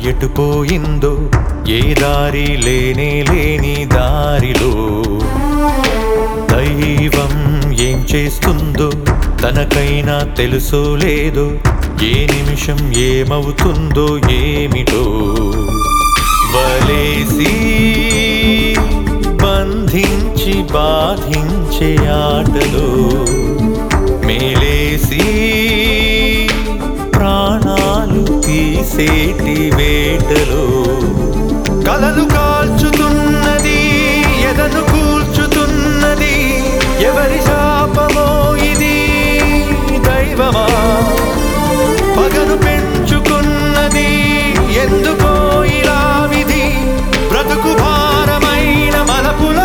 ఎటుపోయిందో ఏ దారి లేనే లేని దారిలో దైవం ఏం చేస్తుందో తనకైనా తెలుసో లేదో ఏ నిమిషం ఏమవుతుందో ఏమిటో వలేసి బంధించి బాధించే ఆటలో మేలేసి ప్రాణాలు తీసేటి వేటలో కలలు కాల్చుతున్నది ఎదను కూల్చుతున్నది ఎవరి శాపమో ఇది దైవమా పగను పెంచుకున్నది ఎందుకో ఇలా విధి బ్రతుకు భారమైన మలపులా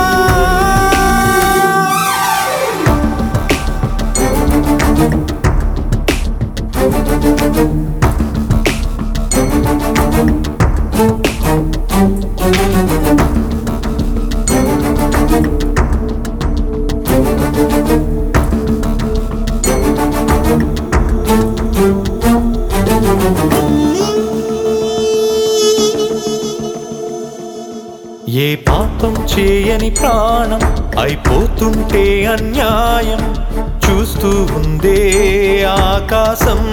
ఏ పాపం చేయని ప్రాణం అయిపోతుంటే అన్యాయం చూస్తూ ఉందే ఆకాశం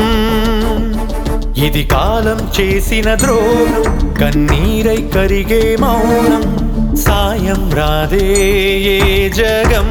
ఇది కాలం చేసిన ద్రోహం కన్నీరై కరిగే మౌనం సాయం రాదే ఏ జగం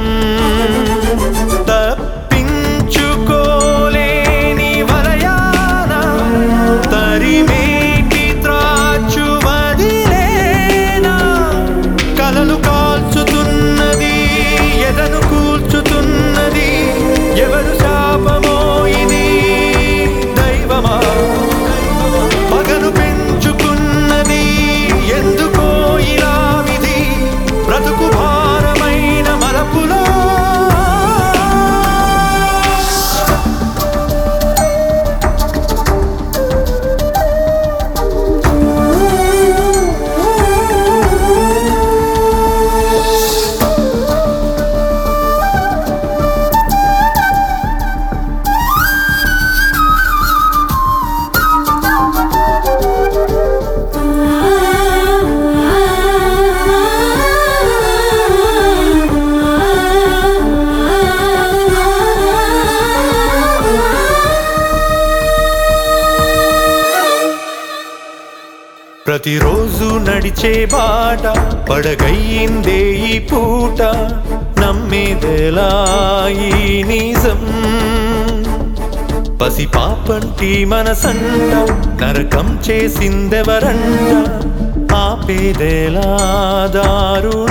తప్పించుకోలేని వలయాన తరిమేటి త్రాచు వదిలేనా కలలు కాల్చుతున్నది ఎదను కూల్చుతున్నది ఎవరు శాపమో ఇది దైవమా పగను పెంచుకున్నది ఎందుకో ఇలా విధి బ్రతుకు భారమైన మలపులో ప్రతిరోజు నడిచే బాట పడగయ్యిందే ఈ పూట నమ్మేదెలా ఈ నిజం పసి పాపంటి మనసంట నరకం చేసిందెవరంట ఆపేదెలా దారు